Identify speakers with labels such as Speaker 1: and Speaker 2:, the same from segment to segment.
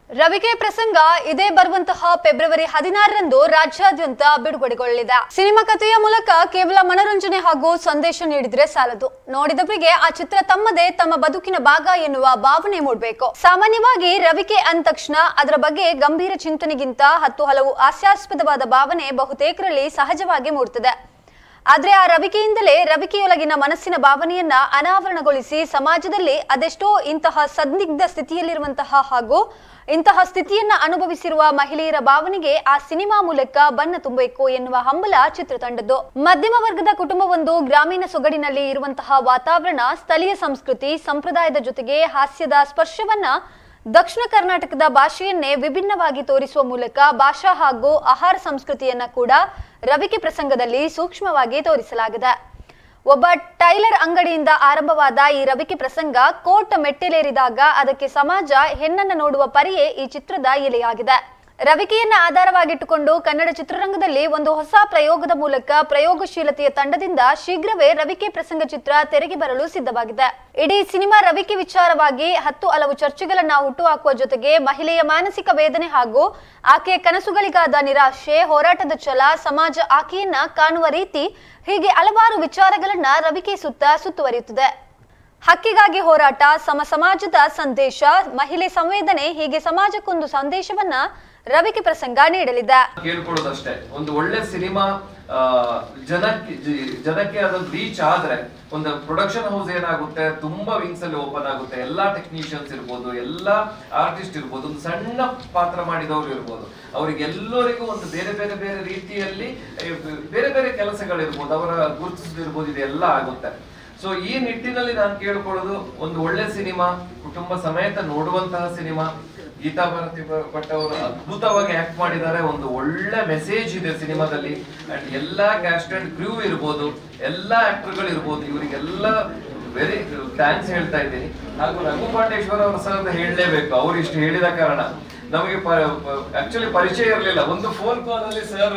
Speaker 1: ರವಿಕೆ ಪ್ರಸಂಗ ಇದೇ ಬರುವಂತಹ ಫೆಬ್ರವರಿ ಹದಿನಾರರಂದು ರಾಜ್ಯಾದ್ಯಂತ ಬಿಡುಗಡೆಗೊಳ್ಳಲಿದೆ ಸಿನಿಮಾ ಕಥೆಯ ಮೂಲಕ ಕೇವಲ ಮನೋರಂಜನೆ ಹಾಗೂ ಸಂದೇಶ ನೀಡಿದ್ರೆ ಸಾಲದು ನೋಡಿದವರಿಗೆ ಆ ಚಿತ್ರ ತಮ್ಮದೇ ತಮ್ಮ ಬದುಕಿನ ಭಾಗ ಎನ್ನುವ ಭಾವನೆ ಮೂಡಬೇಕು ಸಾಮಾನ್ಯವಾಗಿ ರವಿಕೆ ಅಂದ ತಕ್ಷಣ ಅದರ ಬಗ್ಗೆ ಗಂಭೀರ ಚಿಂತನೆಗಿಂತ ಹತ್ತು ಹಲವು ಹಾಸ್ಯಾಸ್ಪದವಾದ ಭಾವನೆ ಬಹುತೇಕರಲ್ಲಿ ಸಹಜವಾಗಿ ಮೂಡುತ್ತದೆ ಆದ್ರೆ ಆ ರವಿಕೆಯಿಂದಲೇ ರವಿಕೆಯೊಳಗಿನ ಮನಸ್ಸಿನ ಭಾವನೆಯನ್ನ ಅನಾವರಣಗೊಳಿಸಿ ಸಮಾಜದಲ್ಲಿ ಅದೆಷ್ಟೋ ಇಂತಹ ಸಂದಿಗ್ಧ ಸ್ಥಿತಿಯಲ್ಲಿರುವಂತಹ ಹಾಗೂ ಇಂತಹ ಸ್ಥಿತಿಯನ್ನ ಅನುಭವಿಸಿರುವ ಮಹಿಳೆಯರ ಭಾವನೆಗೆ ಆ ಸಿನಿಮಾ ಮೂಲಕ ಬಣ್ಣ ತುಂಬಬೇಕು ಎನ್ನುವ ಹಂಬಲ ಚಿತ್ರತಂಡದ್ದು ಮಧ್ಯಮ ವರ್ಗದ ಕುಟುಂಬವೊಂದು ಗ್ರಾಮೀಣ ಸೊಗಡಿನಲ್ಲಿ ಇರುವಂತಹ ವಾತಾವರಣ ಸ್ಥಳೀಯ ಸಂಸ್ಕೃತಿ ಸಂಪ್ರದಾಯದ ಜೊತೆಗೆ ಹಾಸ್ಯದ ಸ್ಪರ್ಶವನ್ನ ದಕ್ಷಿಣ ಕರ್ನಾಟಕದ ಭಾಷೆಯನ್ನೇ ವಿಭಿನ್ನವಾಗಿ ತೋರಿಸುವ ಮೂಲಕ ಭಾಷಾ ಹಾಗೂ ಆಹಾರ ಸಂಸ್ಕೃತಿಯನ್ನ ಕೂಡ ರವಿಕೆ ಪ್ರಸಂಗದಲ್ಲಿ ಸೂಕ್ಷ್ಮವಾಗಿ ತೋರಿಸಲಾಗಿದೆ ಒಬ್ಬ ಟೈಲರ್ ಅಂಗಡಿಯಿಂದ ಆರಂಭವಾದ ಈ ರವಿಕೆ ಪ್ರಸಂಗ ಕೋರ್ಟ್ ಮೆಟ್ಟಿಲೇರಿದಾಗ ಅದಕ್ಕೆ ಸಮಾಜ ಹೆಣ್ಣನ್ನ ನೋಡುವ ಪರಿಯೇ ಈ ಚಿತ್ರದ ಎಲೆಯಾಗಿದೆ ರವಿಕೆಯನ್ನ ಆಧಾರವಾಗಿಟ್ಟುಕೊಂಡು ಕನ್ನಡ ಚಿತ್ರರಂಗದಲ್ಲಿ ಒಂದು ಹೊಸ ಪ್ರಯೋಗದ ಮೂಲಕ ಪ್ರಯೋಗಶೀಲತೆಯ ತಂಡದಿಂದ ಶೀಘ್ರವೇ ರವಿಕೆ ಪ್ರಸಂಗ ಚಿತ್ರ ತೆರೆಗೆ ಬರಲು ಸಿದ್ಧವಾಗಿದೆ ಇಡೀ ಸಿನಿಮಾ ರವಿಕೆ ವಿಚಾರವಾಗಿ ಹತ್ತು ಹಲವು ಚರ್ಚೆಗಳನ್ನ ಹುಟ್ಟುಹಾಕುವ ಜೊತೆಗೆ ಮಹಿಳೆಯ ಮಾನಸಿಕ ವೇದನೆ ಹಾಗೂ ಆಕೆಯ ಕನಸುಗಳಿಗಾದ ನಿರಾಶೆ ಹೋರಾಟದ ಛಲ ಸಮಾಜ ಆಕೆಯನ್ನ ಕಾಣುವ ರೀತಿ ಹೀಗೆ ಹಲವಾರು ವಿಚಾರಗಳನ್ನ ರವಿಕೆ ಸುತ್ತ ಸುತ್ತುವರಿಯುತ್ತದೆ ಹಕ್ಕಿಗಾಗಿ ಹೋರಾಟ ಸಮ ಸಮಾಜದ ಸಂದೇಶ ಮಹಿಳೆ ಸಂವೇದನೆ ಹೀಗೆ ಸಮಾಜಕ್ಕೊಂದು ಸಂದೇಶವನ್ನ ರವಿಕೆ ಪ್ರಸಂಗ ನೀಡಲಿದೆ
Speaker 2: ಕೇಳ್ಕೊಳ್ಳೋದಷ್ಟೇ ಒಂದು ಒಳ್ಳೆ ಸಿನಿಮಾ ಆ, ಜನಕ್ಕೆ ಜಿ- ಜನಕ್ಕೆ ಅದೊಂದು ರೀಚ್ ಆದ್ರೆ ಒಂದು ಪ್ರೊಡಕ್ಷನ್ ಹೌಸ್ ಏನಾಗುತ್ತೆ ತುಂಬಾ ವಿಂಗ್ಸ್ ಅಲ್ಲಿ ಓಪನ್ ಆಗುತ್ತೆ ಎಲ್ಲಾ ಟೆಕ್ನಿಷಿಯನ್ಸ್ ಇರ್ಬೋದು ಎಲ್ಲಾ ಆರ್ಟಿಸ್ಟ್ ಇರ್ಬೋದು ಒಂದು ಸಣ್ಣ ಪಾತ್ರ ಮಾಡಿದವರು ಇರ್ಬೋದು ಅವ್ರಿಗೆ ಎಲ್ಲರಿಗೂ ಒಂದು ಬೇರೆ ಬೇರೆ ಬೇರೆ ರೀತಿಯಲ್ಲಿ ಏ, ಬೇರೆ ಬೇರೆ ಕೆಲಸಗಳಿರ್ಬೋದು ಅವರ ಗುರುತಿಸಿರ್ಬೋದು ಇದೆಲ್ಲ ಆಗುತ್ತೆ ಸೊ ಈ ನಿಟ್ಟಿನಲ್ಲಿ ನಾನು ಕೇಳ್ಕೊಳ್ಳೋದು ಒಂದು ಒಳ್ಳೆ ಸಿನಿಮಾ ಕುಟುಂಬ ಸಮೇತ ನೋಡುವಂತಹ ಸಿನಿಮಾ ಗೀತಾ ಭಾರತಿ ಭಟ್ ಅವರು ಅದ್ಭುತವಾಗಿ ಆಕ್ಟ್ ಮಾಡಿದ್ದಾರೆ ಒಂದು ಒಳ್ಳೆ ಮೆಸೇಜ್ ಇದೆ ಸಿನಿಮಾದಲ್ಲಿ ಅಂಡ್ ಎಲ್ಲಾ ಕ್ಯಾಸ್ಟ್ ಅಂಡ್ ಕ್ರೂ ಇರ್ಬೋದು ಎಲ್ಲಾ ಆಕ್ಟರ್ಗಳು ಇರ್ಬೋದು ಇವರಿಗೆಲ್ಲ ವೆರಿ ಥ್ಯಾಂಕ್ಸ್ ಹೇಳ್ತಾ ಇದ್ದೀನಿ ಹಾಗೂ ರಘು ಪಾಂಡೇಶ್ವರ ಅವರ ಸಹ ಹೇಳಲೇಬೇಕು ಅವ್ರು ಇಷ್ಟು ಹೇಳಿದ ಕಾರಣ ನಮಗೆ ಆಕ್ಚುಲಿ ಪರಿಚಯ ಇರಲಿಲ್ಲ ಒಂದು ಫೋನ್ ಕಾಲ್ ಅಲ್ಲಿ ಸರ್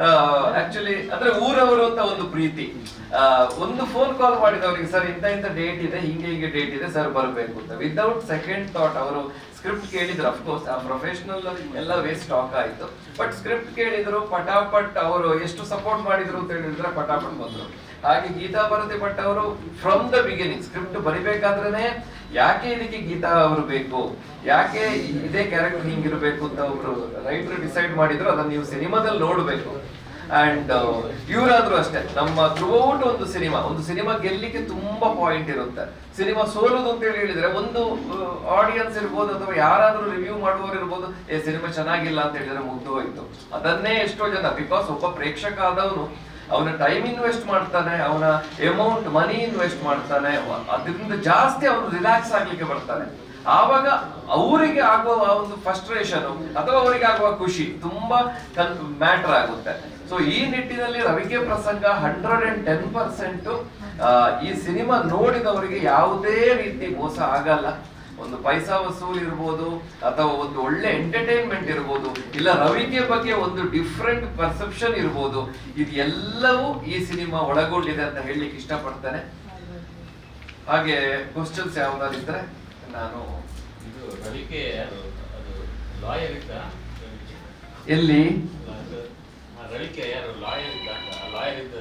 Speaker 2: ಆಕ್ಚುಲಿ ಅಂದ್ರೆ ಊರವರು ಅಂತ ಒಂದು ಪ್ರೀತಿ ಆ, ಒಂದು ಫೋನ್ ಕಾಲ್ ಮಾಡಿದವರಿಗೆ ಸರ್ ಇಂತ ಇಂತ ಡೇಟ್ ಇದೆ ಹಿಂಗೆ ಹಿಂಗೆ ಡೇಟ್ ಇದೆ ಸರ್ ಬರಬೇಕು ಅಂತ ವಿತೌಟ್ ಸೆಕೆಂಡ್ ಥಾಟ್ ಅವರು ಸ್ಕ್ರಿಪ್ಟ್ ಕೇಳಿದ್ರು ಅಫ್ಕೋರ್ಸ್ ಆ ಪ್ರೊಫೆಷನಲ್ ಎಲ್ಲ ವೇಸ್ಟ್ ಟಾಕ್ ಆಯ್ತು ಬಟ್ ಸ್ಕ್ರಿಪ್ಟ್ ಕೇಳಿದ್ರು ಪಟಾಪಟ್ ಅವರು ಎಷ್ಟು ಸಪೋರ್ಟ್ ಮಾಡಿದ್ರು ಅಂತ ಹೇಳಿದ್ರೆ ಪಟಾಪಟ್ ಬಂದ್ರು ಹಾಗೆ ಗೀತಾ ಭಾರತಿ ಭಟ್ ಅವರು ಫ್ರಮ್ ದ ಬಿಗಿನಿಂಗ್ ಸ್ಕ್ರಿಪ್ಟ್ ಬರಿಬೇಕಾದ್ರೇನೆ ಯಾಕೆ ಇದಕ್ಕೆ ಗೀತಾ ಅವರು ಬೇಕು ಯಾಕೆ ಇದೇ ಕ್ಯಾರೆಕ್ಟರ್ ಹಿಂಗಿರ್ಬೇಕು ಅಂತ ಒಬ್ರು ರೈಟರ್ ಡಿಸೈಡ್ ಮಾಡಿದ್ರು ಅದನ್ನ ನೀವು ಸಿನಿಮಾದಲ್ಲಿ ನೋಡ್ಬೇಕು ಅಂಡ್ ಇವರಾದ್ರೂ ಅಷ್ಟೇ ನಮ್ಮ ಥ್ರೂಔಟ್ ಒಂದು ಸಿನಿಮಾ ಒಂದು ಸಿನಿಮಾ ಗೆಲ್ಲಿಕ್ಕೆ ತುಂಬಾ ಪಾಯಿಂಟ್ ಇರುತ್ತೆ ಸಿನಿಮಾ ಸೋಲುದು ಅಂತ ಹೇಳಿ ಹೇಳಿದ್ರೆ ಒಂದು ಆಡಿಯನ್ಸ್ ಇರ್ಬೋದು ಅಥವಾ ಯಾರಾದ್ರೂ ರಿವ್ಯೂ ಮಾಡುವವರು ಇರ್ಬೋದು ಏ ಸಿನಿಮಾ ಚೆನ್ನಾಗಿಲ್ಲ ಅಂತ ಹೇಳಿದ್ರೆ ಮುಗ್ದು ಹೋಯ್ತು ಅದನ್ನೇ ಎಷ್ಟೋ ಜನ ಬಿಕಾಸ್ ಒಬ್ಬ ಪ್ರೇಕ್ಷಕ ಆದವನು ಅವನ ಟೈಮ್ ಇನ್ವೆಸ್ಟ್ ಮಾಡ್ತಾನೆ ಅವನ ಅಮೌಂಟ್ ಮನಿ ಇನ್ವೆಸ್ಟ್ ಮಾಡ್ತಾನೆ ಅದರಿಂದ ಜಾಸ್ತಿ ಅವನು ರಿಲ್ಯಾಕ್ಸ್ ಆಗ್ಲಿಕ್ಕೆ ಬರ್ತಾನೆ ಆವಾಗ ಅವರಿಗೆ ಆಗುವ ಆ ಒಂದು ಫ್ರಸ್ಟ್ರೇಷನ್ ಅಥವಾ ಅವರಿಗೆ ಆಗುವ ಖುಷಿ ತುಂಬಾ ಮ್ಯಾಟರ್ ಆಗುತ್ತೆ ಸೊ ಈ ನಿಟ್ಟಿನಲ್ಲಿ Ravike Prasanga hundred and ten percent ಈ ಸಿನಿಮಾ ನೋಡಿದವರಿಗೆ ಯಾವುದೇ ರೀತಿ ಮೋಸ ಆಗಲ್ಲ ಒಂದು ಪೈಸಾ ವಸೂಲ್ ಇರ್ಬೋದು ಅಥವಾ ಒಂದು ಒಳ್ಳೆ ಎಂಟರ್ಟೈನ್ಮೆಂಟ್ ಇರ್ಬೋದು ಇಲ್ಲ ರವಿಕೆ ಬಗ್ಗೆ ಒಂದು ಡಿಫ್ರೆಂಟ್ ಪರ್ಸೆಪ್ಷನ್ ಇರ್ಬೋದು ಇದು ಎಲ್ಲವೂ ಈ ಸಿನಿಮಾ ಒಳಗೊಂಡಿದೆ ಅಂತ ಹೇಳಲಿಕ್ಕೆ ಇಷ್ಟಪಡ್ತೇನೆ ಹಾಗೆ ಕ್ವಶನ್ಸ್ ಯಾವ್ದಾದ್ರು ಇದ್ರೆ ನಾನು
Speaker 3: ಇದು ರವಿಕೆ ಅದು ಅದು ಲಾಯರ್ ಇದ್ದ
Speaker 2: ಎಲ್ಲಿ
Speaker 3: ಆ ರವಿಕೆ ಯಾರು ಲಾಯರ್ ಇದ್ದ ಲಾಯರ್ ಇದ್ದ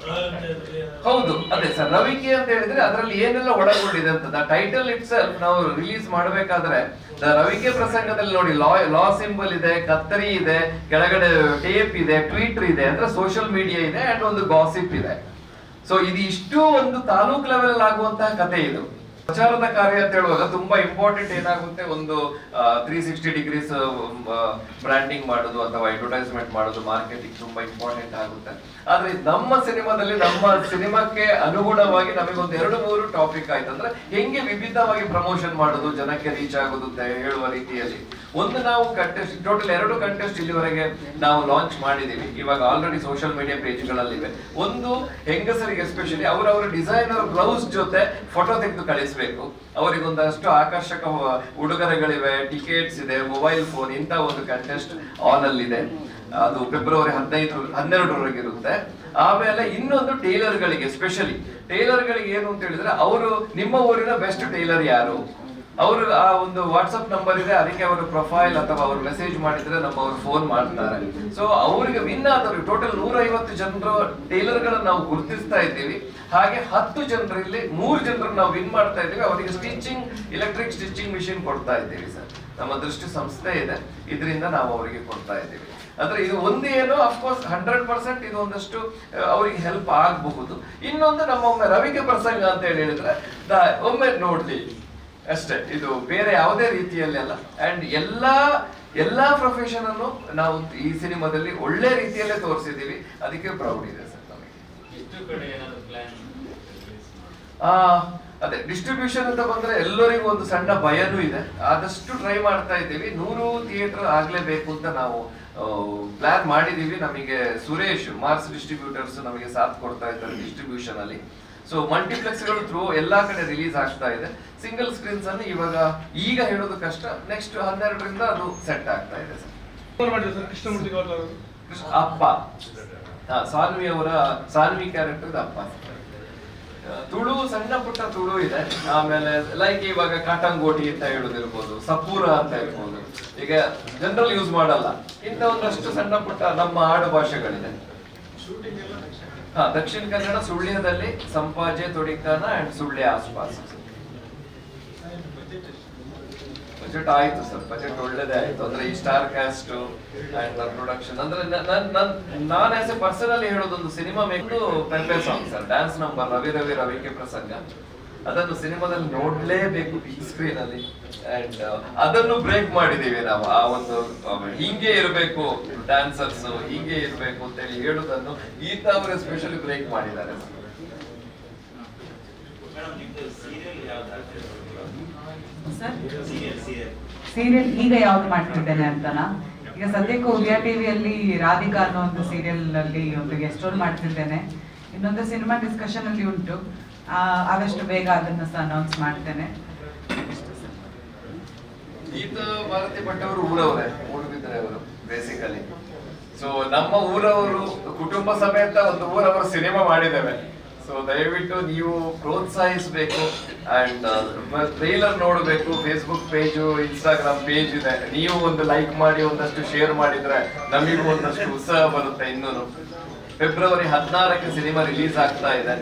Speaker 2: ಹೌದು ಅದೇ ಸರ್ ರವಿಕೆ ಅಂತ ಹೇಳಿದ್ರೆ ಅದರಲ್ಲಿ ಏನೆಲ್ಲ ಒಳಗೊಂಡಿದೆ ಅಂತ ಟೈಟಲ್ ಇಟ್ ಸೆಲ್ಫ್ ನಾವು ರಿಲೀಸ್ ಮಾಡಬೇಕಾದ್ರೆ ದ ರವಿಕೆ ಪ್ರಸಂಗದಲ್ಲಿ ನೋಡಿ ಲಾ ಲಾ ಸಿಂಬಲ್ ಇದೆ ಕತ್ತರಿ ಇದೆ ಕೆಳಗಡೆ ಟೇಪ್ ಇದೆ ಟ್ವೀಟರ್ ಇದೆ ಅಂದ್ರೆ ಸೋಷಿಯಲ್ ಮೀಡಿಯಾ ಇದೆ ಅಂಡ್ ಒಂದು ಗಾಸಿಪ್ ಇದೆ ಸೊ ಇದು ಇಷ್ಟು ಒಂದು ತಾಲೂಕ್ ಲೆವೆಲ್ ಆಗುವಂತಹ ಕತೆ ಇದು ಪ್ರಚಾರದ ಕಾರ್ಯ ಅಂತ ಹೇಳುವಾಗ ತುಂಬಾ ಇಂಪಾರ್ಟೆಂಟ್ ಏನಾಗುತ್ತೆ ಒಂದು ತ್ರೀ ಸಿಕ್ಸ್ಟಿ ಡಿಗ್ರೀಸ್ ಬ್ರ್ಯಾಂಡಿಂಗ್ ಮಾಡೋದು ಅಥವಾ ಅಡ್ವರ್ಟೈಸ್ಮೆಂಟ್ ಮಾಡೋದು ಮಾರ್ಕೆಟಿಂಗ್ ತುಂಬಾ ಇಂಪಾರ್ಟೆಂಟ್ ಆಗುತ್ತೆ ಆದ್ರೆ ನಮ್ಮ ಸಿನಿಮಾದಲ್ಲಿ ನಮ್ಮ ಸಿನಿಮಾಕ್ಕೆ ಅನುಗುಣವಾಗಿ ನಮಗೊಂದು ಎರಡು ಮೂರು ಟಾಪಿಕ್ ಆಯ್ತು ಅಂದ್ರೆ ಹೆಂಗೆ ವಿಭಿನ್ನವಾಗಿ ಪ್ರಮೋಷನ್ ಮಾಡೋದು ಜನಕ್ಕೆ ರೀಚ್ ಆಗೋದು ಅಂತ ಹೇಳುವ ರೀತಿಯಲ್ಲಿ ಒಂದು ನಾವು ಕಂಟೆಸ್ಟ್ ಟೋಟಲ್ ಎರಡು ಕಂಟೆಸ್ಟ್ ಇಲ್ಲಿವರೆಗೆ ನಾವು ಲಾಂಚ್ ಮಾಡಿದೀವಿ ಇವಾಗ ಆಲ್ರೆಡಿ ಸೋಷಿಯಲ್ ಮೀಡಿಯಾ ಪೇಜ್ಗಳಲ್ಲಿವೆ ಒಂದು ಹೆಂಗಸರಿಗೆ ಎಸ್ಪೆಷಲಿ ಅವರವರ ಡಿಸೈನರ್ ಬ್ಲೌಸ್ ಜೊತೆ ಫೋಟೋ ತೆಗೆದು ಕಳಿಸ್ಬೇಕು ಅವರಿಗೆ ಒಂದಷ್ಟು ಆಕರ್ಷಕ ವ- ಉಡುಗೊರೆಗಳಿವೆ ಟಿಕೆಟ್ಸ್ ಇದೆ ಮೊಬೈಲ್ ಫೋನ್ ಇಂತ ಒಂದು ಕಂಟೆಸ್ಟ್ ಆನ್ ಅಲ್ಲಿದೆ ಅದು ಫೆಬ್ರವರಿ ಹದಿನೈದು ಹನ್ನೆರಡರವರೆಗೆ ಇರುತ್ತೆ ಆಮೇಲೆ ಇನ್ನೊಂದು ಟೈಲರ್ ಗಳಿಗೆ ಸ್ಪೆಷಲಿ ಟೈಲರ್ ಗಳಿಗೆ ಏನು ಅಂತ ಹೇಳಿದ್ರೆ ಅವರು ನಿಮ್ಮ ಊರಿನ ಬೆಸ್ಟ್ ಟೈಲರ್ ಯಾರು ಅವ್ರ ಆ ಒಂದು ವಾಟ್ಸ್ಆಪ್ ನಂಬರ್ ಇದೆ ಅದಕ್ಕೆ ಅವರು ಪ್ರೊಫೈಲ್ ಅಥವಾ ಅವ್ರು ಮೆಸೇಜ್ ಮಾಡಿದ್ರೆ ನಮ್ಮ ಅವ್ರು ಫೋನ್ ಮಾಡ್ತಾರೆ ಸೊ ಅವರಿಗೆ ವಿನ್ ಆದವ್ರಿಗೆ ಟೋಟಲ್ ನೂರೈವತ್ತು ಜನರ ಟೈಲರ್ ಗಳನ್ನ ನಾವು ಗುರುತಿಸ್ತಾ ಇದ್ದೀವಿ ಹಾಗೆ ಹತ್ತು ಜನರಲ್ಲಿ ಮೂರು ಜನರನ್ನ ನಾವು ವಿನ್ ಮಾಡ್ತಾ ಇದ್ದೀವಿ ಅವರಿಗೆ ಸ್ಟಿಚಿಂಗ್ ಎಲೆಕ್ಟ್ರಿಕ್ ಸ್ಟಿಚಿಂಗ್ ಮಿಷಿನ್ ಕೊಡ್ತಾ ಇದ್ದೀವಿ ಸರ್ ನಮ್ಮ ದೃಷ್ಟಿ ಸಂಸ್ಥೆ ಇದೆ ಇದರಿಂದ ನಾವು ಅವರಿಗೆ ಕೊಡ್ತಾ ಇದ್ದೀವಿ ಅಂದ್ರೆ ಇದು ಒಂದು ಏನು ಅಫ್ಕೋರ್ಸ್ ಹಂಡ್ರೆಡ್ ಪರ್ಸೆಂಟ್ ಇದು ಒಂದಷ್ಟು ಆ, ಅವರಿಗೆ ಹೆಲ್ಪ್ ಆಗಬಹುದು ಇನ್ನೊಂದು ನಮ್ಮ ಒಮ್ಮೆ ರವಿಕೆ ಪ್ರಸಂಗ ಅಂತ ಹೇಳಿ ಹೇಳಿದ್ರೆ ದ- ಒಮ್ಮೆ ನೋಡ್ಲಿ ಅಷ್ಟೇ ಇದು ಬೇರೆ ಯಾವುದೇ ರೀತಿಯಲ್ಲಿ ಅಲ್ಲ ಅಂಡ್ ಎಲ್ಲಾ ಎಲ್ಲಾ ಪ್ರೊಫೆಷನ್ ಅನ್ನು ನಾವು ಈ ಸಿನಿಮಾದಲ್ಲಿ ಒಳ್ಳೆ ರೀತಿಯಲ್ಲೇ ತೋರಿಸಿದೀವಿ ಅದಕ್ಕೆ ಪ್ರೌಡ್ ಇದೆ ಸರ್ ನಮಗೆ
Speaker 3: ಎಷ್ಟು ಕಡೆ ಏನಾದ್ರು ಪ್ಲಾನ್
Speaker 2: ಆ ಅದೇ ಡಿಸ್ಟ್ರಿಬ್ಯೂಷನ್ ಅಂತ ಬಂದ್ರೆ ಎಲ್ಲರಿಗೂ ಒಂದು ಸಣ್ಣ ಭಯನೂ ಇದೆ ಆದಷ್ಟು ಟ್ರೈ ಮಾಡ್ತಾ ಇದ್ದೀವಿ ನೂರು ಥಿಯೇಟರ್ ಆಗ್ಲೇಬೇಕು ಅಂತ ನಾವು ಪ್ಲಾನ್ ಮಾಡಿದೀವಿ ನಮಗೆ ಸುರೇಶ್ ಮಾರ್ಸ್ ಡಿಸ್ಟ್ರಿಬ್ಯೂಟರ್ಸ್ ನಮಗೆ ಸಾಥ್ ಕೊಡ್ತಾ ಇದ್ದಾರೆ ಡಿಸ್ಟ್ರಿಬ್ಯೂಷನ್ ಅಲ್ಲಿ ಸೊ ಮಲ್ಟಿಪ್ಲೆಕ್ಸ್ ಗಳು ಥ್ರೂ ಎಲ್ಲಾ ಕಡೆ ರಿಲೀಸ್ ಆಗ್ತಾ ಇದೆ ಸಿಂಗಲ್ ಸ್ಕ್ರೀನ್ಸ್ ಅನ್ನು ಇವಾಗ ಈಗ ಹೇಳೋದು ಕಷ್ಟ ನೆಕ್ಸ್ಟ್ ಹನ್ನೆರಡರಿಂದ ಅದು ಸೆಟ್ ಆಗ್ತಾ ಇದೆ ಸರ್
Speaker 4: ಫೋನ್ ಮಾಡಿದ್ರು ಸರ್ ಕೃಷ್ಣಮೂರ್ತಿ ಗೌಡ್ರು ಅವರು.
Speaker 2: ಕೃಷ್ಣ- ಅಪ್ಪ ಹಾ, ಸಾನ್ವಿ ಅವರ ಸಾನ್ವಿ ಕ್ಯಾರೆಕ್ಟರ್ ಅಪ್ಪ ಆ, ತುಳು ಸಣ್ಣ ಪುಟ್ಟ ತುಳು ಇದೆ ಆಮೇಲೆ ಲೈಕ್ ಇವಾಗ ಕಾಟಂಗೋಟಿ ಅಂತ ಹೇಳೋದಿರ್ಬೋದು ಸಪೂರ ಅಂತ ಇರ್ಬೋದು ಈಗ ಜನರಲ್ ಯೂಸ್ ಮಾಡಲ್ಲ ಇಂಥ ಒಂದಷ್ಟು ಸಣ್ಣ ಪುಟ್ಟ ನಮ್ಮ ಆಡು ಭಾಷೆಗಳಿದೆ ಹಾ ದಕ್ಷಿಣ ಕನ್ನಡ ಸುಳ್ಯದಲ್ಲಿ ಸಂಪಾಜೆ ತೊಡಿಕಾನ ಅಂಡ್ ಸುಳ್ಯ ಆಸ್ಪಾಸ್ ಬಜೆಟ್ ಆಯ್ತು ಸರ್ ಬಜೆಟ್ ಒಳ್ಳೇದೇ ಆಯ್ತು ಅಂದ್ರೆ ಈ ಸ್ಟಾರ್ ಕ್ಯಾಸ್ಟ್ ಅಂಡ್ ಪ್ರೊಡಕ್ಷನ್ ಅಂದ್ರೆ ನ- ನನ್ ನನ್ ನಾನು ಆಸ್ ಎ ಪರ್ಸನಲಿ ಹೇಳೋದೊಂದು ಸಿನಿಮಾ ಮೇಕು ಪೆಂಪೆ song sir dance number Ravi Ravi Ravike Prasanga ಅದನ್ನು ಸಿನಿಮಾದಲ್ಲಿ ನೋಡ್ಲೇಬೇಕು ಬಿಗ್ ಸ್ಕ್ರೀನ್ ಅಲ್ಲಿ ಅಂಡ್ ಅದನ್ನು ಬ್ರೇಕ್ ಮಾಡಿದೀವಿ ನಾವು ಆ ಒಂದು ಆ, ಹೀಗೆ ಇರಬೇಕು ಡ್ಯಾನ್ಸರ್ಸ್ ಹೀಗೆ ಇರಬೇಕು ಅಂತೇಳಿ ಹೇಳುದನ್ನು ಈತ ಅವರು ಎಸ್ಪೆಷಲಿ ಬ್ರೇಕ್ ಮಾಡಿದ್ದಾರೆ ಸರ್
Speaker 3: ಮೇಡಮ್ ನಿಮ್ದು ಸೀರಿಯಲ್ ಯಾವ್ದು
Speaker 5: ಸರ್
Speaker 3: ಸೀರಿಯಲ್ ಸೀರಿಯಲ್
Speaker 5: ಸೀರಿಯಲ್ ಈಗ ಯಾವ್ದು ಮಾಡ್ತಿದ್ದೇನೆ ಅಂತನಾ ಈಗ ಸದ್ಯಕ್ಕೆ ಉದಯ ಟಿವಿಯಲ್ಲಿ ರಾಧಿಕಾ ಅನ್ನೋ ಒಂದು ಸೀರಿಯಲ್ ಅಲ್ಲಿ ಒಂದು ಗೆಸ್ಟ್ ರೋಲ್ ಮಾಡ್ತಿದ್ದೇನೆ ಇನ್ನೊಂದು ಸಿನಿಮಾ ಡಿಸ್ಕಷನ್ ಅಲ್ಲಿ ಉಂಟು ಆ, ಆದಷ್ಟು ಬೇಗ ಅದನ್ನು ಸಹ ಅನೌನ್ಸ್ ಮಾಡ್ತೇನೆ
Speaker 2: ಈತ ಭಾರತಿ ಭಟ್ ಅವರು ಊರವರೇ ಮೂಡುಬಿದ್ರೆ ಅವರು ಬೇಸಿಕಲಿ ಸೊ ನಮ್ಮ ಊರವರು ಕುಟುಂಬ ಸಮೇತ ಒಂದು ಊರವರು ಸಿನಿಮಾ ಮಾಡಿದ್ದೇವೆ ಸೊ ದಯವಿಟ್ಟು ನೀವು ಪ್ರೋತ್ಸಾಹಿಸಬೇಕು ಅಂಡ್ ಟ್ರೈಲರ್ ನೋಡಬೇಕು ಫೇಸ್ಬುಕ್ ಪೇಜು ಇನ್ಸ್ಟಾಗ್ರಾಮ್ ಪೇಜ್ ಇದೆ ನೀವು ಒಂದು ಲೈಕ್ ಮಾಡಿ ಒಂದಷ್ಟು ಶೇರ್ ಮಾಡಿದ್ರೆ ನಮಗೂ ಒಂದಷ್ಟು ಉತ್ಸಾಹ ಬರುತ್ತೆ ಇನ್ನೂ ಫೆಬ್ರವರಿ ಹದಿನಾರಕ್ಕೆ ಸಿನಿಮಾ ರಿಲೀಸ್ ಆಗ್ತಾ ಇದೆ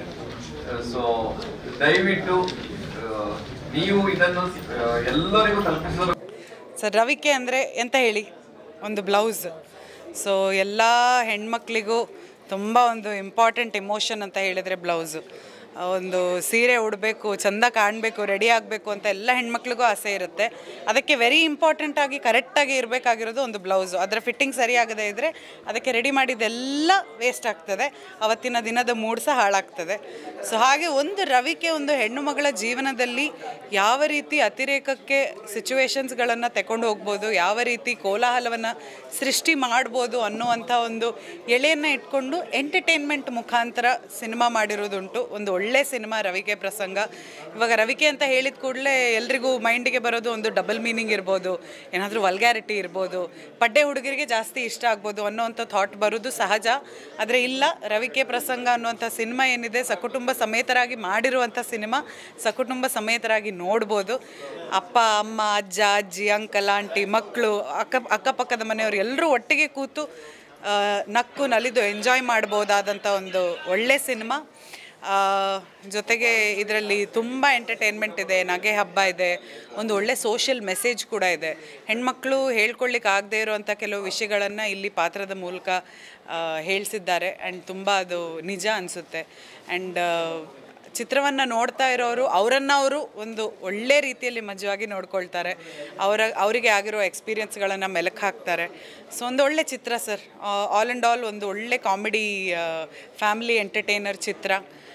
Speaker 2: ಸೊ ದಯವಿಟ್ಟು ಆ, ನೀವು ಇದನ್ನು ಆ, ಎಲ್ಲರಿಗೂ ತಲುಪಿಸಲು
Speaker 6: ಸರ್ ರವಿಕೆ ಅಂದರೆ ಎಂತ ಹೇಳಿ ಒಂದು ಬ್ಲೌಸ್ ಸೊ ಎಲ್ಲ ಹೆಣ್ಮಕ್ಳಿಗೂ ತುಂಬ ಒಂದು ಇಂಪಾರ್ಟೆಂಟ್ ಇಮೋಷನ್ ಅಂತ ಹೇಳಿದರೆ ಬ್ಲೌಸು ಒಂದು ಸೀರೆ ಉಡಬೇಕು ಚಂದ ಕಾಣಬೇಕು ರೆಡಿ ಆಗಬೇಕು ಅಂತ ಎಲ್ಲ ಹೆಣ್ಮಕ್ಳಿಗೂ ಆಸೆ ಇರುತ್ತೆ ಅದಕ್ಕೆ ವೆರಿ ಇಂಪಾರ್ಟೆಂಟ್ ಆಗಿ ಕರೆಕ್ಟಾಗಿ ಇರಬೇಕಾಗಿರೋದು ಒಂದು ಬ್ಲೌಸು ಅದರ ಫಿಟ್ಟಿಂಗ್ ಸರಿಯಾಗದೇ ಇದ್ದರೆ ಅದಕ್ಕೆ ರೆಡಿ ಮಾಡಿದ್ದೆಲ್ಲ ವೇಸ್ಟ್ ಆಗ್ತದೆ ಅವತ್ತಿನ ದಿನದ ಮೂಡ್ ಸಹ ಹಾಳಾಗ್ತದೆ ಸೊ ಹಾಗೆ ಒಂದು ರವಿಕೆ ಒಂದು ಹೆಣ್ಣು ಮಗಳ ಜೀವನದಲ್ಲಿ ಯಾವ ರೀತಿ ಅತಿರೇಕಕ್ಕೆ ಸಿಚುವೇಶನ್ಸ್ಗಳನ್ನು ತಗೊಂಡು ಹೋಗ್ಬೋದು ಯಾವ ರೀತಿ ಕೋಲಾಹಲವನ್ನು ಸೃಷ್ಟಿ ಮಾಡ್ಬೋದು ಅನ್ನುವಂಥ ಒಂದು ಎಳೆಯನ್ನು ಇಟ್ಕೊಂಡು ಎಂಟರ್ಟೈನ್ಮೆಂಟ್ ಮುಖಾಂತರ ಸಿನಿಮಾ ಮಾಡಿರೋದುಂಟು ಒಂದು ಒಳ್ಳೆ ಸಿನಿಮಾ ರವಿಕೆ ಪ್ರಸಂಗ ಇವಾಗ ರವಿಕೆ ಅಂತ ಹೇಳಿದ ಕೂಡಲೇ ಎಲ್ರಿಗೂ ಮೈಂಡಿಗೆ ಬರೋದು ಒಂದು ಡಬಲ್ ಮೀನಿಂಗ್ ಇರ್ಬೋದು ಏನಾದರೂ ವಲ್ಗ್ಯಾರಿಟಿ ಇರ್ಬೋದು ಪಡ್ಡೆ ಹುಡುಗರಿಗೆ ಜಾಸ್ತಿ ಇಷ್ಟ ಆಗ್ಬೋದು ಅನ್ನೋವಂಥ ಥಾಟ್ ಬರೋದು ಸಹಜ ಆದರೆ ಇಲ್ಲ ರವಿಕೆ ಪ್ರಸಂಗ ಅನ್ನುವಂಥ ಸಿನಿಮಾ ಏನಿದೆ ಸಕುಟುಂಬ ಸಮೇತರಾಗಿ ಮಾಡಿರುವಂಥ ಸಿನಿಮಾ ಸಕುಟುಂಬ ಸಮೇತರಾಗಿ ನೋಡ್ಬೋದು ಅಪ್ಪ ಅಮ್ಮ ಅಜ್ಜ ಅಜ್ಜಿ ಅಂಕಲ್ ಆಂಟಿ ಮಕ್ಕಳು ಅಕ್ಕ ಅಕ್ಕಪಕ್ಕದ ಮನೆಯವರು ಎಲ್ಲರೂ ಒಟ್ಟಿಗೆ ಕೂತು ಆ, ನಕ್ಕು ನಲಿದು ಎಂಜಾಯ್ ಮಾಡ್ಬೋದಾದಂಥ ಒಂದು ಒಳ್ಳೆ ಸಿನಿಮಾ ಆ, ಜೊತೆಗೆ ಇದರಲ್ಲಿ ತುಂಬ ಎಂಟರ್ಟೈನ್ಮೆಂಟ್ ಇದೆ ನಗೆ ಹಬ್ಬ ಇದೆ ಒಂದು ಒಳ್ಳೆ ಸೋಷಿಯಲ್ ಮೆಸೇಜ್ ಕೂಡ ಇದೆ ಹೆಣ್ಮಕ್ಳು ಹೇಳ್ಕೊಳ್ಳಿಕ್ಕೆ ಆಗದೆ ಇರುವಂಥ ಕೆಲವು ವಿಷಯಗಳನ್ನು ಇಲ್ಲಿ ಪಾತ್ರದ ಮೂಲಕ ಹೇಳಿಸಿದ್ದಾರೆ ಆ್ಯಂಡ್ ತುಂಬ ಅದು ನಿಜ ಅನಿಸುತ್ತೆ ಆ್ಯಂಡ್ ಚಿತ್ರವನ್ನು ನೋಡ್ತಾ ಇರೋರು ಅವರನ್ನು ಅವರು ಒಂದು ಒಳ್ಳೆ ರೀತಿಯಲ್ಲಿ ಮಜವಾಗಿ ನೋಡ್ಕೊಳ್ತಾರೆ ಅವರ ಅವರಿಗೆ ಆಗಿರೋ ಎಕ್ಸ್ಪೀರಿಯನ್ಸ್ಗಳನ್ನು ಮೆಲುಕು ಹಾಕ್ತಾರೆ ಸೊ ಒಂದು ಒಳ್ಳೆ ಚಿತ್ರ ಸರ್ ಆಲ್ ಆ್ಯಂಡ್ ಆಲ್ ಒಂದು ಒಳ್ಳೆ ಕಾಮಿಡಿ ಫ್ಯಾಮಿಲಿ ಎಂಟರ್ಟೈನರ್ ಚಿತ್ರ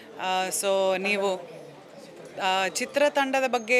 Speaker 6: ಸೊ ನೀವು ಆ, ಚಿತ್ರತಂಡದ ಬಗ್ಗೆ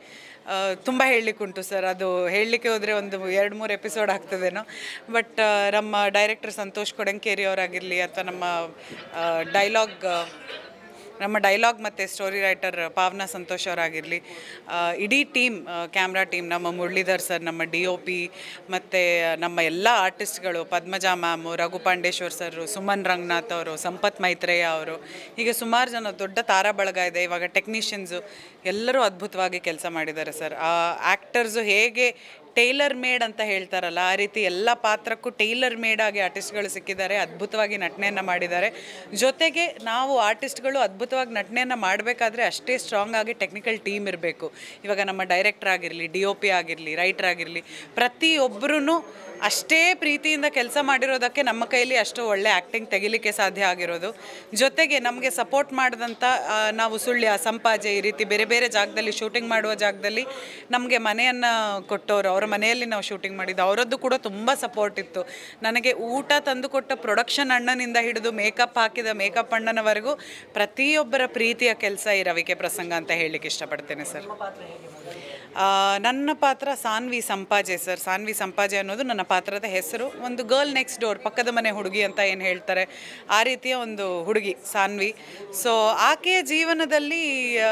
Speaker 6: ತುಂಬ ಹೇಳಲಿಕ್ಕುಂಟು ಸರ್ ಅದು ಹೇಳಲಿಕ್ಕೆ ಹೋದರೆ ಒಂದು ಎರಡು ಮೂರು ಎಪಿಸೋಡ್ ಆಗ್ತದೇನೋ ಬಟ್ ನಮ್ಮ ಡೈರೆಕ್ಟರ್ ಸಂತೋಷ್ ಕೊಡಂಕೇರಿ ಅವರಾಗಿರಲಿ ಅಥವಾ ನಮ್ಮ ಡೈಲಾಗ್ ನಮ್ಮ ಡೈಲಾಗ್ ಮತ್ತು ಸ್ಟೋರಿ ರೈಟರ್ ಪಾವನಾ ಸಂತೋಷ್ ಅವರಾಗಿರಲಿ ಇಡೀ ಟೀಮ್ ಕ್ಯಾಮ್ರಾ ಟೀಮ್ ನಮ್ಮ ಮುರಳೀಧರ್ ಸರ್ ನಮ್ಮ ಡಿ ಒ ಪಿ ಮತ್ತು ನಮ್ಮ ಎಲ್ಲ ಆರ್ಟಿಸ್ಟ್ಗಳು ಪದ್ಮಜಾ ಮ್ಯಾಮು ರಘು ಪಾಂಡೇಶ್ವರ್ ಸರ್ ಸುಮನ್ ರಂಗನಾಥ್ ಅವರು ಸಂಪತ್ ಮೈತ್ರೇಯ ಅವರು ಹೀಗೆ ಸುಮಾರು ಜನ ದೊಡ್ಡ ತಾರಾ ಬಳಗ ಇದೆ ಇವಾಗ ಟೆಕ್ನಿಷಿಯನ್ಸು ಎಲ್ಲರೂ ಅದ್ಭುತವಾಗಿ ಕೆಲಸ ಮಾಡಿದ್ದಾರೆ ಸರ್ ಆ ಆ್ಯಕ್ಟರ್ಸು ಹೇಗೆ ಟೈಲರ್ ಮೇಡ್ ಅಂತ ಹೇಳ್ತಾರಲ್ಲ ಆ ರೀತಿ ಎಲ್ಲ ಪಾತ್ರಕ್ಕೂ ಟೈಲರ್ ಮೇಡ್ ಆಗಿ ಆರ್ಟಿಸ್ಟ್ಗಳು ಸಿಕ್ಕಿದ್ದಾರೆ ಅದ್ಭುತವಾಗಿ ನಟನೆಯನ್ನು ಮಾಡಿದ್ದಾರೆ ಜೊತೆಗೆ ನಾವು ಆರ್ಟಿಸ್ಟ್ಗಳು ಅದ್ಭುತವಾಗಿ ನಟನೆಯನ್ನು ಮಾಡಬೇಕಾದ್ರೆ ಅಷ್ಟೇ ಸ್ಟ್ರಾಂಗ್ ಆಗಿ ಟೆಕ್ನಿಕಲ್ ಟೀಮ್ ಇರಬೇಕು ಇವಾಗ ನಮ್ಮ ಡೈರೆಕ್ಟರ್ ಆಗಿರಲಿ ಡಿ ಒ ಪಿ ಆಗಿರಲಿ ರೈಟರ್ ಆಗಿರಲಿ ಪ್ರತಿಯೊಬ್ಬರೂ ಅಷ್ಟೇ ಪ್ರೀತಿಯಿಂದ ಕೆಲಸ ಮಾಡಿರೋದಕ್ಕೆ ನಮ್ಮ ಕೈಲಿ ಅಷ್ಟು ಒಳ್ಳೆ ಆ್ಯಕ್ಟಿಂಗ್ ತೆಗಿಲಿಕ್ಕೆ ಸಾಧ್ಯ ಆಗಿರೋದು ಜೊತೆಗೆ ನಮಗೆ ಸಪೋರ್ಟ್ ಮಾಡಿದಂಥ ಆ, ನಾವು ಸುಳ್ಯ ಸಂಪಾಜೆ ಈ ರೀತಿ ಬೇರೆ ಬೇರೆ ಜಾಗದಲ್ಲಿ ಶೂಟಿಂಗ್ ಮಾಡುವ ಜಾಗದಲ್ಲಿ ನಮಗೆ ಮನೆಯನ್ನು ಕೊಟ್ಟವರು ಅವರ ಮನೆಯಲ್ಲಿ ನಾವು ಶೂಟಿಂಗ್ ಮಾಡಿದ್ದು ಅವರದ್ದು ಕೂಡ ತುಂಬ ಸಪೋರ್ಟ್ ಇತ್ತು ನನಗೆ ಊಟ ತಂದುಕೊಟ್ಟ ಪ್ರೊಡಕ್ಷನ್ ಅಣ್ಣನಿಂದ ಹಿಡಿದು ಮೇಕಪ್ ಹಾಕಿದ ಮೇಕಪ್ ಅಣ್ಣನವರೆಗೂ ಪ್ರತಿಯೊಬ್ಬರ ಪ್ರೀತಿಯ ಕೆಲಸ ಈ ರವಿಕೆ ಪ್ರಸಂಗ ಅಂತ ಹೇಳಲಿಕ್ಕೆ ಇಷ್ಟಪಡ್ತೇನೆ ಸರ್ ಆ, ನನ್ನ ಪಾತ್ರ ಸಾನ್ವಿ ಸಂಪಾಜೆ ಸರ್ ಸಾನ್ವಿ ಸಂಪಾಜೆ ಅನ್ನೋದು ನನ್ನ ಪಾತ್ರದ ಹೆಸರು ಒಂದು ಗರ್ಲ್ ನೆಕ್ಸ್ಟ್ ಡೋರ್ ಪಕ್ಕದ ಮನೆ ಹುಡುಗಿ ಅಂತ ಏನು ಹೇಳ್ತಾರೆ ಆ ರೀತಿಯ ಒಂದು ಹುಡುಗಿ ಸಾನ್ವಿ ಸೊ ಆಕೆಯ ಜೀವನದಲ್ಲಿ ಆ,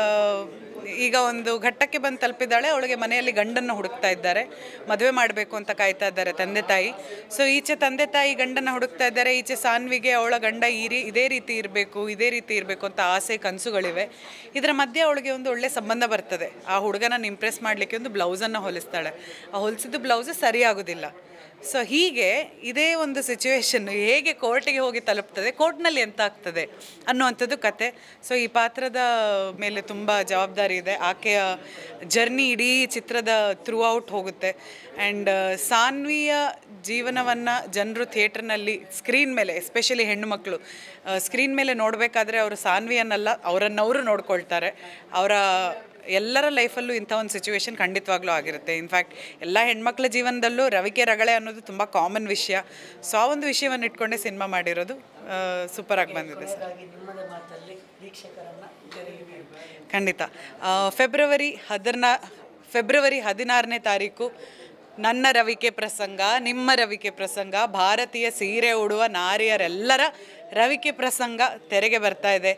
Speaker 6: ಈಗ ಒಂದು ಘಟ್ಟಕ್ಕೆ ಬಂದು ತಲುಪಿದ್ದಾಳೆ ಅವಳಿಗೆ ಮನೆಯಲ್ಲಿ ಗಂಡನ್ನು ಹುಡುಕ್ತಾ ಇದ್ದಾರೆ ಮದುವೆ ಮಾಡಬೇಕು ಅಂತ ಕಾಯ್ತಾ ಇದ್ದಾರೆ ತಂದೆ ತಾಯಿ ಸೊ ಈಚೆ ತಂದೆ ತಾಯಿ ಗಂಡನ್ನು ಹುಡುಕ್ತಾ ಇದ್ದಾರೆ ಈಚೆ ಸಾನ್ವಿಗೆ ಅವಳ ಗಂಡ ಈ ರೀ ಇದೇ ರೀತಿ ಇರಬೇಕು ಇದೇ ರೀತಿ ಇರಬೇಕು ಅಂತ ಆಸೆ ಕನಸುಗಳಿವೆ ಇದರ ಮಧ್ಯೆ ಅವಳಿಗೆ ಒಂದು ಒಳ್ಳೆ ಸಂಬಂಧ ಬರ್ತದೆ ಆ ಹುಡುಗನ ಇಂಪ್ರೆಸ್ ಮಾಡಲಿಕ್ಕೆ ಒಂದು ಬ್ಲೌಸನ್ನು ಹೊಲಿಸ್ತಾಳೆ ಆ ಹೊಲಿಸಿದ್ದು ಬ್ಲೌಸ್ ಸರಿಯಾಗೋದಿಲ್ಲ ಸೊ ಹೀಗೆ ಇದೇ ಒಂದು ಸಿಚುವೇಶನ್ ಹೇಗೆ ಕೋರ್ಟಿಗೆ ಹೋಗಿ ತಲುಪ್ತದೆ ಕೋರ್ಟ್ನಲ್ಲಿ ಎಂತ ಆಗ್ತದೆ ಅನ್ನುವಂಥದ್ದು ಕತೆ ಸೊ ಈ ಪಾತ್ರದ ಮೇಲೆ ತುಂಬ ಜವಾಬ್ದಾರಿ ಇದೆ ಆಕೆಯ ಜರ್ನಿ ಇಡೀ ಚಿತ್ರದ ಥ್ರೂ ಔಟ್ ಹೋಗುತ್ತೆ ಆ್ಯಂಡ್ ಸಾನ್ವಿಯ ಜೀವನವನ್ನು ಜನರು ಥಿಯೇಟ್ರ್ನಲ್ಲಿ ಸ್ಕ್ರೀನ್ ಮೇಲೆ ಎಸ್ಪೆಷಲಿ ಹೆಣ್ಣು ಮಕ್ಕಳು ಸ್ಕ್ರೀನ್ ಮೇಲೆ ನೋಡಬೇಕಾದ್ರೆ ಅವರು ಸಾನ್ವಿಯನ್ನಲ್ಲ ಅವರನ್ನವರು ನೋಡ್ಕೊಳ್ತಾರೆ ಅವರ ಎಲ್ಲರ ಲೈಫಲ್ಲೂ ಇಂಥ ಒಂದು ಸಿಚುವೇಶನ್ ಖಂಡಿತವಾಗ್ಲೂ ಆಗಿರುತ್ತೆ ಇನ್ಫ್ಯಾಕ್ಟ್ ಎಲ್ಲ ಹೆಣ್ಮಕ್ಳ ಜೀವನದಲ್ಲೂ ರವಿಕೆ ರಗಳೆ ಅನ್ನೋದು ತುಂಬ ಕಾಮನ್ ವಿಷಯ ಸೊ ಆ ಒಂದು ವಿಷಯವನ್ನು ಇಟ್ಕೊಂಡೇ ಸಿನಿಮಾ ಮಾಡಿರೋದು ಸೂಪರಾಗಿ ಬಂದಿದೆ ಸರ್
Speaker 7: ನಿಮ್ಮದೇ ಮಾತಲ್ಲಿ ವೀಕ್ಷಕರನ್ನ ತೆರೆಗೆ ಬೀಳಿ.
Speaker 6: ಖಂಡಿತ ಆ, ಫೆಬ್ರವರಿ ಹದಿನಾ ಫೆಬ್ರವರಿ ಹದಿನಾರನೇ ತಾರೀಕು ನನ್ನ ರವಿಕೆ ಪ್ರಸಂಗ ನಿಮ್ಮ ರವಿಕೆ ಪ್ರಸಂಗ ಭಾರತೀಯ ಸೀರೆ ಉಡುವ ನಾರಿಯರೆಲ್ಲರ ರವಿಕೆ ಪ್ರಸಂಗ ತೆರೆಗೆ ಬರ್ತಾ ಇದೆ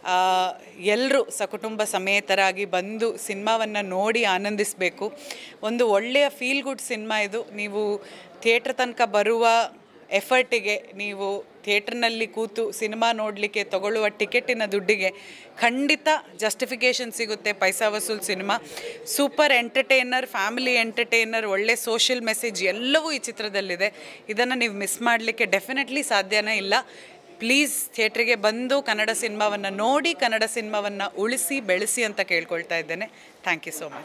Speaker 6: ಎಲ್ಲರೂ ಸಕುಟುಂಬ ಸಮೇತರಾಗಿ ಬಂದು ಸಿನಿಮಾವನ್ನು ನೋಡಿ ಆನಂದಿಸಬೇಕು ಒಂದು ಒಳ್ಳೆಯ ಫೀಲ್ ಗುಡ್ ಸಿನಿಮಾ ಇದು ನೀವು ಥಿಯೇಟ್ರ್ ತನಕ ಬರುವ ಎಫರ್ಟಿಗೆ ನೀವು ಥಿಯೇಟ್ರ್ನಲ್ಲಿ ಕೂತು ಸಿನಿಮಾ ನೋಡಲಿಕ್ಕೆ ತಗೊಳ್ಳುವ ಟಿಕೆಟಿನ ದುಡ್ಡಿಗೆ ಖಂಡಿತ ಜಸ್ಟಿಫಿಕೇಷನ್ ಸಿಗುತ್ತೆ ಪೈಸಾ ವಸೂಲ್ cinema super entertainer family entertainer ಒಳ್ಳೆ ಸೋಷಿಯಲ್ ಮೆಸೇಜ್ ಎಲ್ಲವೂ ಈ ಚಿತ್ರದಲ್ಲಿದೆ ಇದನ್ನು ನೀವು ಮಿಸ್ ಮಾಡಲಿಕ್ಕೆ ಡೆಫಿನೆಟ್ಲಿ ಸಾಧ್ಯನೇ ಇಲ್ಲ ಪ್ಲೀಸ್ ಥಿಯೇಟ್ರಿಗೆ ಬಂದು ಕನ್ನಡ ಸಿನಿಮಾವನ್ನು ನೋಡಿ ಕನ್ನಡ ಸಿನಿಮಾವನ್ನು ಉಳಿಸಿ ಬೆಳೆಸಿ ಅಂತ ಕೇಳ್ಕೊಳ್ತಾ ಇದ್ದೇನೆ ಥ್ಯಾಂಕ್ ಯು ಸೋ ಮಚ್